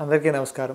అందరికీ నమస్కారం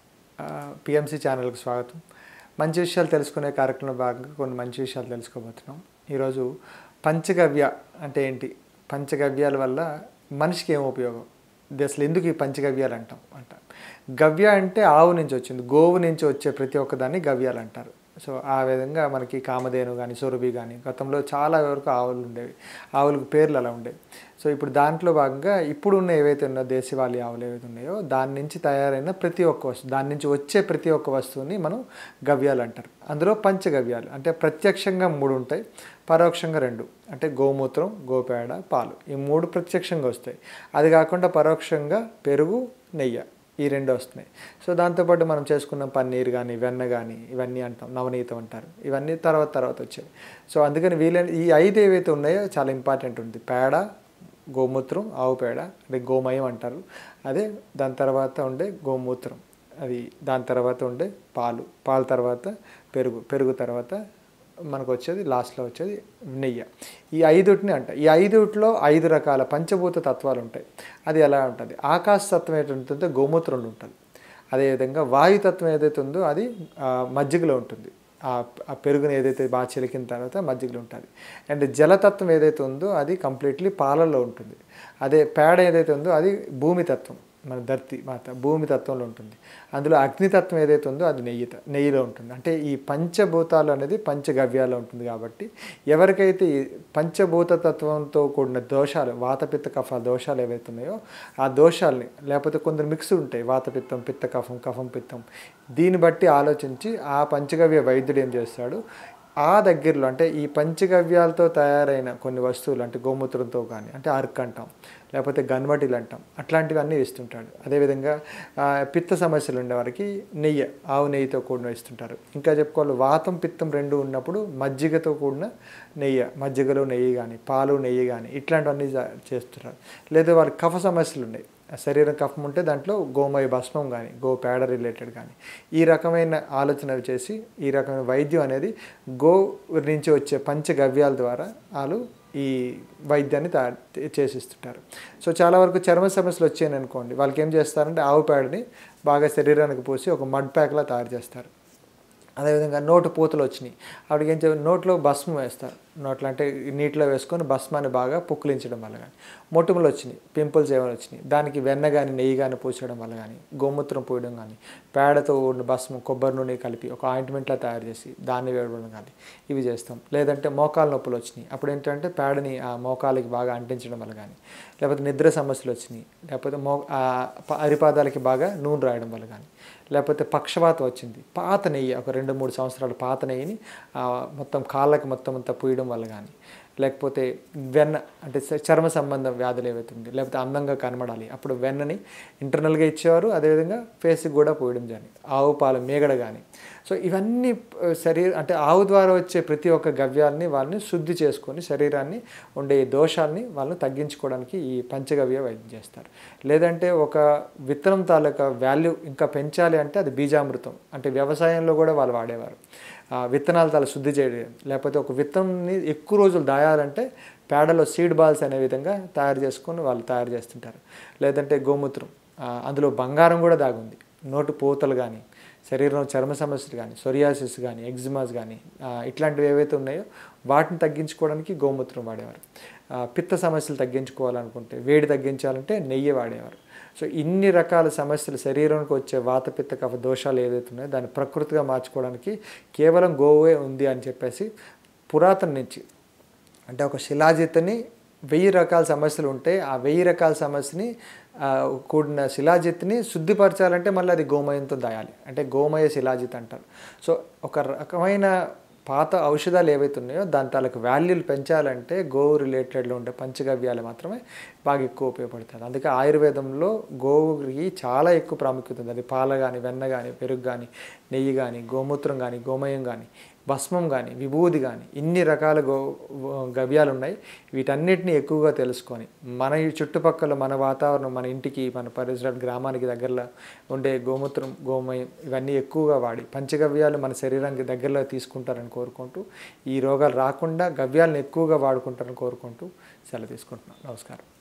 పిఎంసి ఛానల్కి స్వాగతం మంచి విషయాలు తెలుసుకునే కార్యక్రమంలో భాగంగా కొన్ని మంచి విషయాలు తెలుసుకోబోతున్నాం ఈరోజు పంచగవ్య అంటే ఏంటి పంచగవ్యాల వల్ల మనిషికి ఏం ఉపయోగం ఇది అసలు ఎందుకు ఈ పంచగవ్యాలు అంటాం అంట గవ్య అంటే ఆవు నుంచి వచ్చింది గోవు నుంచి వచ్చే ప్రతి ఒక్కదాన్ని గవ్యాలు అంటారు సో ఆ విధంగా మనకి కామధేను కానీ సొరబి కానీ గతంలో చాలా వరకు ఆవులు ఉండేవి ఆవులకు పేర్లు అలా ఉండేవి సో ఇప్పుడు దాంట్లో భాగంగా ఇప్పుడు ఉన్న ఏవైతే ఉన్నాయో దేశవాళీ ఆవులు ఏవైతే ఉన్నాయో దాని నుంచి తయారైన ప్రతి ఒక్క వస్తువు దాని నుంచి వచ్చే ప్రతి ఒక్క వస్తువుని మనం గవ్యాలు అంటారు అందులో పంచగవ్యాలు అంటే ప్రత్యక్షంగా మూడు ఉంటాయి పరోక్షంగా రెండు అంటే గోమూత్రం గోపేడ పాలు ఈ మూడు ప్రత్యక్షంగా వస్తాయి అది కాకుండా పరోక్షంగా పెరుగు నెయ్యి ఈ రెండు వస్తున్నాయి సో దాంతోపాటు మనం చేసుకున్న పన్నీర్ కానీ వెన్న కానీ ఇవన్నీ అంటాం నవనీతం అంటారు ఇవన్నీ తర్వాత తర్వాత వచ్చాయి సో అందుకని వీలైన ఈ ఐదు ఏవైతే ఉన్నాయో చాలా ఇంపార్టెంట్ ఉంది పేడ గోమూత్రం ఆవు పేడ అంటే గోమయం అంటారు అదే దాని తర్వాత ఉండే గోమూత్రం అది దాని తర్వాత ఉండే పాలు పాల తర్వాత పెరుగు పెరుగు తర్వాత మనకు వచ్చేది లాస్ట్లో వచ్చేది నెయ్యి ఈ ఐదుటిని అంట ఈ ఐదుట్లో ఐదు రకాల పంచభూత తత్వాలు ఉంటాయి అది ఎలా ఉంటుంది ఆకాశ తత్వం ఏంటంటే గోమూత్రంలో ఉంటుంది అదేవిధంగా వాయుతత్వం ఏదైతే ఉందో అది ఆ, మజ్జిగలో ఉంటుంది ఆ ఆ పెరుగుని ఏదైతే బాగా చిలికిన తర్వాత మజ్జిగలో ఉంటుంది అండ్ జలతత్వం ఏదైతే ఉందో అది కంప్లీట్లీ పాలల్లో ఉంటుంది అదే పేడ ఏదైతే ఉందో అది భూమి తత్వం మన ధర్తి మాత భూమి తత్వంలో ఉంటుంది అందులో అగ్నితత్వం ఏదైతే ఉందో అది నెయ్యి త- నెయ్యిలో ఉంటుంది అంటే ఈ పంచభూతాలు అనేది పంచగవ్యాలో ఉంటుంది కాబట్టి ఎవరికైతే ఈ పంచభూత తత్వంతో కూడిన దోషాలు వాతపిత్త కఫ దోషాలు ఏవైతే ఉన్నాయో ఆ దోషాలని లేకపోతే కొందరు మిక్స్ ఉంటాయి వాతపిత్తం పిత్త కఫం కఫం పిత్తం దీన్ని బట్టి ఆలోచించి ఆ పంచగవ్య వైద్యుడు ఏం చేస్తాడు ఆ దగ్గరలో అంటే ఈ పంచగవ్యాలతో తయారైన కొన్ని వస్తువులు అంటే గోమూత్రంతో కానీ అంటే అర్క్ అంటాం లేకపోతే గన్వటిలు అంటాం అట్లాంటివన్నీ ఇస్తుంటాడు అదేవిధంగా ఆ, పిత్త సమస్యలు ఉండేవారికి నెయ్యి ఆవు నెయ్యితో కూడిన ఇస్తుంటారు ఇంకా చెప్పుకోవాలి వాతం పిత్తం రెండు ఉన్నప్పుడు మజ్జిగతో కూడిన నెయ్యి మజ్జిగలో నెయ్యి కానీ పాలు నెయ్యి కానీ ఇట్లాంటివన్నీ జా- చేస్తున్నారు లేదా వారికి కఫ సమస్యలు ఉన్నాయి ఆ శరీరం కఫం ఉంటే దాంట్లో గోమయ భస్మం కానీ గో పేడ రిలేటెడ్ కానీ ఈ రకమైన ఆలోచన చేసి ఈ రకమైన వైద్యం అనేది గో నుంచి వచ్చే పంచగవ్యాల ద్వారా వాళ్ళు ఈ వైద్యాన్ని తయారు చేసిస్తుంటారు సో చాలా వరకు చర్మ సమస్యలు వచ్చాయని అనుకోండి వాళ్ళకి ఏం చేస్తారంటే ఆవు పేడని బాగా శరీరానికి పోసి ఒక మడ్ ప్యాక్లా తయారు చేస్తారు అదేవిధంగా నోటు పూతలు వచ్చినాయి అప్పటికి ఏం చేయాలి నోట్లో భస్మం వేస్తారు నోట్లో అంటే నీటిలో వేసుకొని భస్మాన్ని బాగా పుక్కిలించడం వల్ల కానీ మొటిమలు వచ్చినాయి పింపుల్స్ ఏమైనా వచ్చినాయి దానికి వెన్న కానీ నెయ్యి కానీ పూసడం వల్ల కానీ గోమూత్రం పూయడం కానీ పేడతో ఉన్న భస్మం కొబ్బరి నూనె కలిపి ఒక ఆయింట్మెంట్లా తయారు చేసి దాన్ని వేయడం కానీ ఇవి చేస్తాం లేదంటే మోకాల నొప్పులు వచ్చినాయి అప్పుడు ఏంటంటే పేడని ఆ మోకాలకి బాగా అంటించడం వల్ల కానీ లేకపోతే నిద్ర సమస్యలు వచ్చినాయి లేకపోతే మో ఆ ప- అరిపాదాలకి బాగా నూనె రాయడం వల్ల కానీ లేకపోతే పక్షవాతం వచ్చింది పాత నెయ్యి ఒక రెండు మూడు సంవత్సరాల పాత నెయ్యిని ఆ, మొత్తం కాళ్ళకి మొత్తం అంతా పూయడం వల్ల కానీ లేకపోతే వెన్న అంటే చ- చర్మ సంబంధం వ్యాధులు ఏవైతే ఉంది లేకపోతే అందంగా కనబడాలి అప్పుడు వెన్నని ఇంటర్నల్గా ఇచ్చేవారు అదేవిధంగా ఫేస్కి కూడా పోయడం కానీ ఆవు పాల మేగడ కానీ సో ఇవన్నీ ఆ, శరీర అంటే ఆవు ద్వారా వచ్చే ప్రతి ఒక్క గవ్యాలని వాళ్ళని శుద్ధి చేసుకొని శరీరాన్ని ఉండే ఈ దోషాలని వాళ్ళని తగ్గించుకోవడానికి ఈ పంచగవ్య వైద్యం చేస్తారు లేదంటే ఒక విత్తనం తాలూకా వాల్యూ ఇంకా పెంచాలి అంటే అది బీజామృతం అంటే వ్యవసాయంలో కూడా వాళ్ళు వాడేవారు ఆ విత్తనాల తాల శుద్ధి చేయడం లేకపోతే ఒక విత్తనాన్ని ఎక్కువ రోజులు దాయాలంటే పేడలో సీడ్ బాల్స్ అనే విధంగా తయారు చేసుకొని వాళ్ళు తయారు చేస్తుంటారు లేదంటే గోమూత్రం ఆ, అందులో బంగారం కూడా దాగుంది నోటు పూతలు కానీ శరీరంలో చర్మ సమస్యలు కానీ సొరియాసిస్ కానీ ఎగ్జిమాస్ కానీ ఆ, ఇట్లాంటివి ఏవైతే ఉన్నాయో వాటిని తగ్గించుకోవడానికి గోమూత్రం వాడేవారు ఆ, పిత్త సమస్యలు తగ్గించుకోవాలనుకుంటే వేడి తగ్గించాలంటే నెయ్యి వాడేవారు సో ఇన్ని రకాల సమస్యలు శరీరానికి వచ్చే వాత పిత్త కఫ దోషాలు ఏదైతే ఉన్నాయో దాన్ని ప్రకృతిగా మార్చుకోవడానికి కేవలం గోవే ఉంది అని చెప్పేసి పురాతన నుంచి అంటే ఒక శిలాజిత్తుని వెయ్యి రకాల సమస్యలు ఉంటే ఆ వెయ్యి రకాల సమస్యని ఆ, కూడిన శిలాజిత్ని శుద్ధిపరచాలంటే మళ్ళీ అది గోమయంతో దాయాలి అంటే గోమయ శిలాజిత్ అంటారు సో ఒక రకమైన పాత ఔషధాలు ఏవైతే ఉన్నాయో దాని తాలూకు వాల్యూలు పెంచాలంటే గోవు రిలేటెడ్లో ఉండే పంచగవ్యాలు మాత్రమే బాగా ఎక్కువ ఉపయోగపడతాయి అందుకే ఆయుర్వేదంలో గోవుకి చాలా ఎక్కువ ప్రాముఖ్యత ఉంది అది పాల కానీ వెన్న కానీ పెరుగు కానీ నెయ్యి కానీ గోమూత్రం కానీ గోమయం కానీ భస్మం కానీ విభూది కానీ ఇన్ని రకాల గో గవ్యాలు ఉన్నాయి వీటన్నిటిని ఎక్కువగా తెలుసుకొని మన ఈ చుట్టుపక్కల మన వాతావరణం మన ఇంటికి మన పరిసర గ్రామానికి దగ్గరలో ఉండే గోమూత్రం గోమయం ఇవన్నీ ఎక్కువగా వాడి పంచగవ్యాలు మన శరీరానికి దగ్గరలో తీసుకుంటారని కోరుకుంటూ ఈ రోగాలు రాకుండా గవ్యాలను ఎక్కువగా వాడుకుంటారని కోరుకుంటూ సెలవు తీసుకుంటున్నాను నమస్కారం